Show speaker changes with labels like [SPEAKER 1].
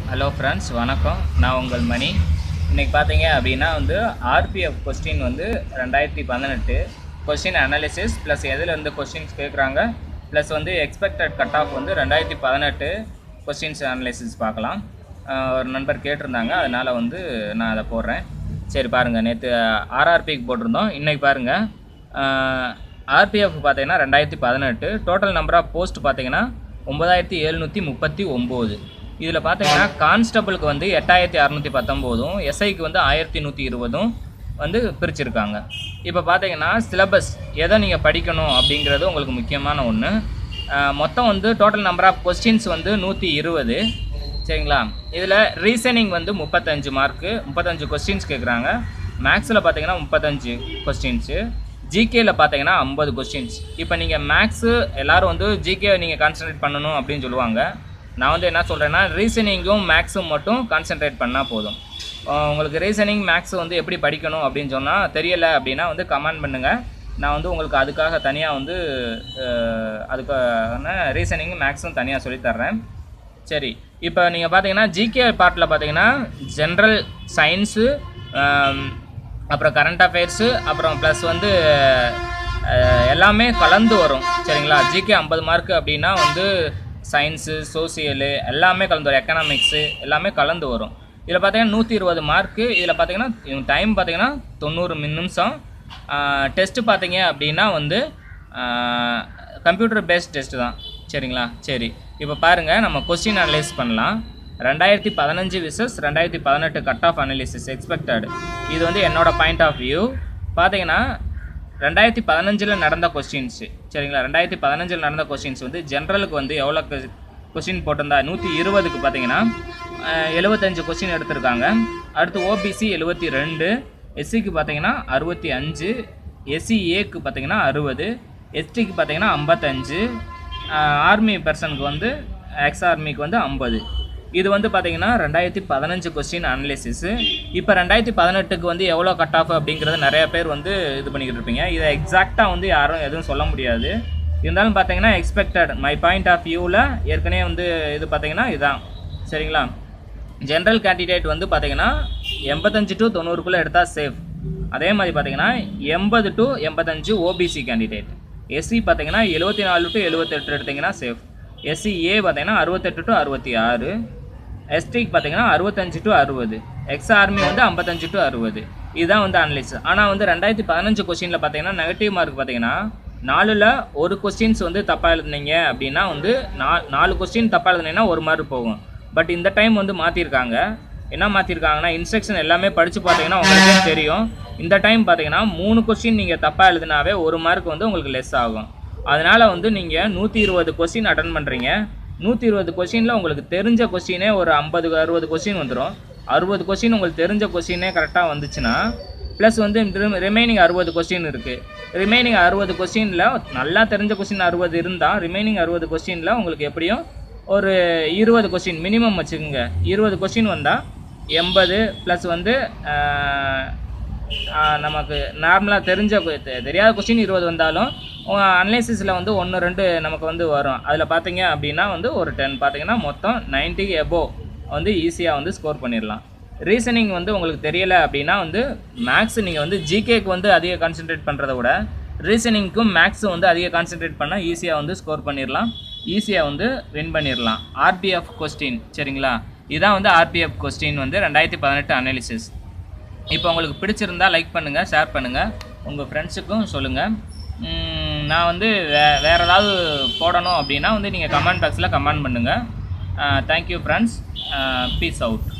[SPEAKER 1] hello friends வணக்கம் நான் உங்கள் மணி இன்னைக்கு பார்த்தீங்க அப்படின்னா வந்து ஆர்பிஎஃப் கொஸ்டின் வந்து ரெண்டாயிரத்தி பதினெட்டு கொஸ்டின் அனாலிசிஸ் ப்ளஸ் எதில் இருந்து கொஸ்டின்ஸ் கேட்குறாங்க ப்ளஸ் வந்து எக்ஸ்பெக்டட் கட் ஆஃப் வந்து ரெண்டாயிரத்தி பதினெட்டு கொஸ்டின்ஸ் அனாலிசிஸ் பார்க்கலாம் ஆஹ் ஒரு நண்பர் கேட்டிருந்தாங்க அதனால் வந்து நான் அதை போடுறேன் சரி பாருங்கள் நேற்று ஆர்ஆர்பிக்கு போட்டிருந்தோம் இன்றைக்கி பாருங்கள் ஆர்பிஎஃப் பார்த்தீங்கன்னா ரெண்டாயிரத்தி பதினெட்டு டோட்டல் நம்பர் ஆஃப் போஸ்ட் பார்த்தீங்கன்னா ஒன்பதாயிரத்தி எழுநூற்றி முப்பத்தி ஒம்பது இதில் பார்த்தீங்கன்னா கான்ஸ்டபிளுக்கு வந்து எட்டாயிரத்தி அறநூற்றி பத்தொம்போதும் எஸ்ஐக்கு வந்து ஆயிரத்தி நூற்றி இருபதும் வந்து பிரிச்சிருக்காங்க இப்போ பார்த்தீங்கன்னா சிலபஸ் எதை நீங்கள் படிக்கணும் அப்படிங்கிறது உங்களுக்கு முக்கியமான ஒன்று மொத்தம் வந்து டோட்டல் நம்பர் ஆஃப் கொஸ்டின்ஸ் வந்து நூற்றி இருபது சரிங்களா இதில் ரீசனிங் வந்து முப்பத்தஞ்சு மார்க்கு முப்பத்தஞ்சு கொஸ்டின்ஸ் கேட்குறாங்க மேக்ஸில் பார்த்தீங்கன்னா முப்பத்தஞ்சு கொஸ்டின்ஸு ஜிகேல பார்த்தீங்கன்னா ஐம்பது கொஸ்டின்ஸ் இப்போ நீங்கள் மேக்ஸு எல்லாரும் வந்து ஜிகே நீங்கள் கான்சென்ட்ரேட் பண்ணணும் அப்படின்னு சொல்லுவாங்க நான் வந்து என்ன சொல்கிறேன்னா ரீசனிங்கும் மேக்ஸும் மட்டும் கான்சென்ட்ரேட் பண்ணால் போதும் அஹ் உங்களுக்கு ரீசனிங் மேக்ஸ் வந்து எப்படி படிக்கணும் அப்படின்னு சொன்னால் தெரியலை அப்படின்னா வந்து கமெண்ட் பண்ணுங்கள் நான் வந்து உங்களுக்கு அதுக்காக தனியாக வந்து அஹ், அதுக்கான ரீசனிங் மேக்ஸும் தனியாக சொல்லித்தர்றேன் சரி இப்போ நீங்கள் பார்த்தீங்கன்னா ஜிகே பார்ட்டில் பார்த்தீங்கன்னா ஜென்ரல் சயின்ஸு அப்புறம் கரண்ட் அஃபேர்ஸு அப்புறம் ப்ளஸ் வந்து அஹ், எல்லாமே கலந்து வரும் சரிங்களா ஜிகே ஐம்பது மார்க் அப்படின்னா வந்து சயின்ஸு சோசியலு எல்லாமே கலந்து வரும் எக்கனாமிக்ஸு எல்லாமே கலந்து வரும் இதில் பார்த்தீங்கன்னா நூற்றி இருபது மார்க்கு இதில் பார்த்தீங்கன்னா டைம் பார்த்தீங்கன்னா தொண்ணூறு நிமிஷம் டெஸ்ட்டு பார்த்தீங்க அப்படின்னா வந்து கம்ப்யூட்டர் பேஸ்ட் டெஸ்ட் தான் சரிங்களா சரி இப்போ பாருங்கள் நம்ம கொஸ்டின் அனலைஸ் பண்ணலாம் ரெண்டாயிரத்தி பதினஞ்சு விசஸ் ரெண்டாயிரத்தி பதினெட்டு கட் ஆஃப் அனாலிசிஸ் எக்ஸ்பெக்டட் இது வந்து என்னோட பாயிண்ட் ஆஃப் வியூ பார்த்தீங்கன்னா ரெண்டாயிரத்தி பதினஞ்சில் நடந்த கொஸ்டின்ஸு சரிங்களா ரெண்டாயிரத்தி பதினஞ்சில் நடந்த கொஸ்டின்ஸ் வந்து ஜென்ரலுக்கு வந்து எவ்வளோ கொஸ்டின் போட்டிருந்தா நூற்றி இருபதுக்கு பார்த்தீங்கன்னா எழுபத்தஞ்சு கொஸ்டின் எடுத்திருக்காங்க அடுத்து ஓபிசி எழுபத்தி ரெண்டு எஸ்சிக்கு பார்த்தீங்கன்னா அறுபத்தி அஞ்சு எஸ்சிஏக்கு பார்த்தீங்கன்னா அறுபது எஸ்டிக்கு பார்த்தீங்கன்னா ஐம்பத்தஞ்சு ஆர்மி பர்சனுக்கு வந்து எக்ஸ் ஆர்மிக்கு வந்து ஐம்பது இது வந்து பார்த்தீங்கன்னா ரெண்டாயிரத்தி பதினஞ்சு கொஸ்டின் அனலிசிஸு இப்போ ரெண்டாயிரத்தி பதினெட்டுக்கு வந்து எவ்வளோ கட் ஆஃப் அப்படிங்கிறது நிறைய பேர் வந்து இது பண்ணிக்கிட்டு இருப்பீங்க இதை எக்ஸாக்டாக வந்து யாரும் எதுவும் சொல்ல முடியாது இருந்தாலும் பார்த்தீங்கன்னா எக்ஸ்பெக்டட் மை பாயிண்ட் ஆஃப் வியூவில் ஏற்கனவே வந்து இது பார்த்தீங்கன்னா இதுதான் சரிங்களா ஜென்ரல் கேண்டிடேட் வந்து பார்த்தீங்கன்னா எண்பத்தஞ்சு டு தொண்ணூறுக்குள்ளே எடுத்தால் சேஃப் அதே மாதிரி பார்த்தீங்கன்னா எண்பது டு எண்பத்தஞ்சு ஓபிசி கேண்டிடேட் எஸ்சி பார்த்தீங்கன்னா எழுபத்தி நாலு டு எழுபத்தெட்டு எடுத்தீங்கன்னா சேஃப் எஸ்சி ஏ பார்த்தீங்கன்னா அறுபத்தெட்டு டு அறுபத்தி ஆறு எஸ்டிக்கு பார்த்தீங்கன்னா அறுபத்தஞ்சு டு அறுபது எக்ஸ் ஆர்மி வந்து ஐம்பத்தஞ்சு டு அறுபது இதுதான் வந்து அனலிஸ் ஆனால் வந்து ரெண்டாயிரத்தி பதினஞ்சு கொஸ்டினில் பார்த்தீங்கன்னா நெகட்டிவ் மார்க் பார்த்தீங்கன்னா நாலில் ஒரு கொஸ்டின்ஸ் வந்து தப்பாக எழுதுனீங்க அப்படின்னா வந்து நா நாலு கொஸ்டின் தப்பாக எழுதுனீங்கன்னா ஒரு மார்க் போகும் பட் இந்த டைம் வந்து மாற்றிருக்காங்க என்ன மாற்றிருக்காங்கன்னா இன்ஸ்ட்ரக்ஷன் எல்லாமே படித்து பார்த்தீங்கன்னா உங்களுக்கே தெரியும் இந்த டைம் பார்த்தீங்கன்னா மூணு கொஸ்டின் நீங்கள் தப்பாக எழுதினாவே ஒரு மார்க் வந்து உங்களுக்கு லெஸ் ஆகும் அதனால் வந்து நீங்கள் நூற்றி இருபது கொஸ்டின் அட்டன் பண்ணுறீங்க நூற்றி இருபது கொஸ்டினில் உங்களுக்கு தெரிஞ்ச கொஸ்டினே ஒரு ஐம்பது அறுபது கொஸ்டின் வந்துடும் அறுபது கொஸ்டின் உங்களுக்கு தெரிஞ்ச கொஸ்டினே கரெக்டாக வந்துச்சுன்னா ப்ளஸ் வந்து ரிமைனிங் அறுபது கொஸ்டின் இருக்குது ரிமைனிங் அறுபது கொஸ்டினில் நல்லா தெரிஞ்ச கொஸ்டின் அறுபது இருந்தால் ரிமைனிங் அறுபது கொஸ்டினில் உங்களுக்கு எப்படியும் ஒரு இருபது கொஸ்டின் மினிமம் வச்சுக்கோங்க இருபது கொஸ்டின் வந்தால் எண்பது ப்ளஸ் வந்து ஆஹ், ஆஹ், நமக்கு நார்மலாக தெரிஞ்ச கொ- தெ- தெரியாத கொஸ்டின் இருபது வந்தாலும் அனலைசிஸில் வந்து ஒன்று ரெண்டு நமக்கு வந்து வரும் அதில் பார்த்தீங்க அப்படின்னா வந்து ஒரு டென் பார்த்தீங்கன்னா மொத்தம் 90 எபோ வந்து ஈஸியாக வந்து ஸ்கோர் பண்ணிடலாம் ரீசனிங் வந்து உங்களுக்கு தெரியலை அப்படின்னா வந்து மேக்ஸ் நீங்கள் வந்து ஜிகேக்கு வந்து அதிக கான்சென்ட்ரேட் பண்ணுறத விட ரீசனிங்க்கும் மேக்ஸும் வந்து அதிக கான்சென்ட்ரேட் பண்ணால் ஈஸியாக வந்து ஸ்கோர் பண்ணிடலாம் ஈஸியாக வந்து வின் பண்ணிடலாம் ஆர்பிஎஃப் கொஸ்டின் சரிங்களா இதான் வந்து ஆர்பிஎஃப் கொஸ்டின் வந்து ரெண்டாயிரத்தி பதினெட்டு அனாலிசிஸ் இப்போ உங்களுக்கு பிடிச்சிருந்தா லைக் பண்ணுங்கள் ஷேர் பண்ணுங்கள் உங்கள் ஃப்ரெண்ட்ஸுக்கும் சொல்லுங்கள் உம், நான் வந்து வே வேறு ஏதாவது போடணும் அப்படின்னா வந்து நீங்கள் கமெண்ட் பாக்ஸில் கமெண்ட் பண்ணுங்கள் தேங்க்யூ ஃப்ரெண்ட்ஸ் பீஸ் அவுட்